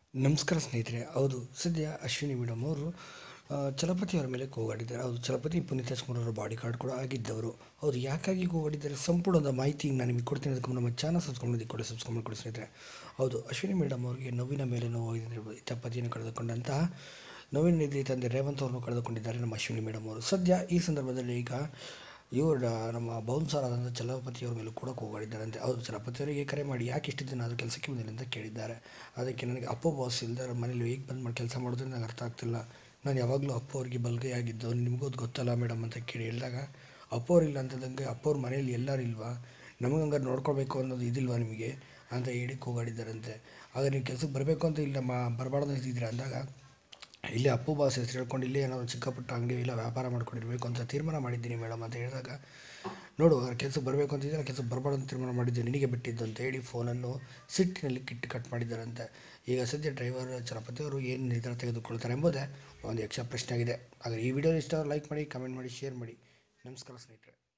ನಮಸ್ಕಾರ ಸ್ನೇಹಿತರೆ ಹೌದು ಸದ್ಯ ಅಶ್ವಿನಿ ಮೇಡಮ್ ಅವರು ಆ, ಚಲಪತಿ ಅವರ ಮೇಲೆ ಕೂಗಾಡಿದ್ದಾರೆ ಹೌದು ಚಲಪತಿ ಪುನೀತ್ ರಾಜ್ಕುಮಾರ್ ಅವರ ಬಾಡಿ ಗಾರ್ಡ್ ಕೂಡ ಆಗಿದ್ದವರು ಹೌದು ಯಾಕಾಗಿ ಕೂಗಾಡಿದ್ದಾರೆ ಸಂಪೂರ್ಣದ ಮಾಹಿತಿ ನಾನು ನಿಮಗೆ ಕೊಡ್ತೀನಿ ಅದಕ್ಕೆ ನಮ್ಮ ಚಾನಲ್ ಸಬ್ಸ್ಕೊಂಡು ಕೂಡ ಸಬ್ಸ್ಕೊಂಡು ಮಾಡ್ಕೊಡಿ ಸ್ನೇಹಿತರೆ ಹೌದು ಅಶ್ವಿನಿ ಮೇಡಮ್ ಅವರಿಗೆ ನೋವಿನ ಮೇಲೆ ನೋವು ಇದ್ದ ಪತಿಯನ್ನು ಕಳೆದುಕೊಂಡಂತಹ ನೋವಿನ ನಿಧಿ ತಂದೆ ರೇವಂತ್ ಅವರನ್ನು ಕಳೆದುಕೊಂಡಿದ್ದಾರೆ ನಮ್ಮ ಅಶ್ವಿನಿ ಮೇಡಮ್ ಅವರು ಸದ್ಯ ಈ ಸಂದರ್ಭದಲ್ಲಿ ಈಗ ಇವರ ನಮ್ಮ ಬೌನ್ಸರ್ ಆದಂಥ ಚಲಪತಿಯವರ ಮೇಲೂ ಕೂಡ ಕೂಗಾಡಿದ್ದಾರಂತೆ ಹೌದು ಚಲಪತಿಯವರಿಗೆ ಕರೆ ಮಾಡಿ ಯಾಕೆ ಇಷ್ಟು ದಿನ ಅದು ಕೆಲಸಕ್ಕೆ ಬಂದಿಲ್ಲ ಅಂತ ಕೇಳಿದ್ದಾರೆ ಅದಕ್ಕೆ ನನಗೆ ಅಪ್ಪು ಬಾಸ್ ಇಲ್ಲದೆ ಮನೇಲಿ ಹೇಗೆ ಬಂದು ಮಾಡಿ ಕೆಲಸ ಮಾಡೋದು ನನಗೆ ಅರ್ಥ ಆಗ್ತಿಲ್ಲ ನಾನು ಯಾವಾಗಲೂ ಅಪ್ಪು ಅವ್ರಿಗೆ ಬಲ್ಗೈ ಆಗಿದ್ದು ನಿಮಗೂ ಅದು ಗೊತ್ತಲ್ಲ ಮೇಡಮ್ ಅಂತ ಕೇಳಿ ಹೇಳಿದಾಗ ಅಪ್ಪು ಅವ್ರಿಲ್ಲ ಅಂತದಂಗೆ ಅಪ್ಪು ಅವ್ರ ಮನೇಲಿ ಎಲ್ಲರೂ ಇಲ್ವಾ ನಮಗೆ ಹಂಗಾರೆ ನೋಡ್ಕೊಳ್ಬೇಕು ಅನ್ನೋದು ಇದಿಲ್ವಾ ನಿಮಗೆ ಅಂತ ಹೇಳಿ ಕೂಗಾಡಿದ್ದಾರಂತೆ ಆಗ ನೀವು ಕೆಲಸಕ್ಕೆ ಬರಬೇಕು ಅಂತ ಇಲ್ಲ ಮಾ ಬರಬಾರ್ದು ಅಂತಿದ್ದೀರಾ ಅಂದಾಗ ಇಲ್ಲಿ ಅಪ್ಪು ಬಾಸ್ ಹೆಸರು ಹೇಳ್ಕೊಂಡು ಇಲ್ಲೇ ಏನಾದ್ರು ಚಿಕ್ಕ ಪುಟ್ಟ ಅಂಗಡಿ ಇಲ್ಲ ವ್ಯಾಪಾರ ಮಾಡ್ಕೊಂಡಿರ್ಬೇಕು ಅಂತ ತೀರ್ಮಾನ ಮಾಡಿದ್ದೀನಿ ಮೇಡಮ್ ಅಂತ ಹೇಳಿದಾಗ ನೋಡು ಅವ್ರ ಕೆಲಸಕ್ಕೆ ಬರಬೇಕು ಅಂತಿದ್ದರೆ ಕೆಲಸಕ್ಕೆ ಬರಬಾರ್ದು ಅಂತ ತೀರ್ಮಾನ ಮಾಡಿದ್ದೆ ನಿನಗೆ ಬಿಟ್ಟಿದ್ದು ಅಂತ ಹೇಳಿ ಫೋನನ್ನು ಸಿಟ್ಟಿನಲ್ಲಿ ಕಿಟ್ಟು ಕಟ್ ಮಾಡಿದ್ದಾರಂತೆ ಈಗ ಸದ್ಯ ಡ್ರೈವರ್ ಚಲಪತಿ ಅವರು ಏನು ನಿರ್ಧಾರ ತೆಗೆದುಕೊಳ್ತಾರೆ ಎಂಬುದೇ ಒಂದು ಯಕ್ಷ ಪ್ರಶ್ನೆ ಆಗಿದೆ ಹಾಗೆ ಈ ವಿಡಿಯೋ ಇಷ್ಟ ಲೈಕ್ ಮಾಡಿ ಕಮೆಂಟ್ ಮಾಡಿ ಶೇರ್ ಮಾಡಿ ನಮಸ್ಕಾರ ಸ್ನೇಹಿತರೆ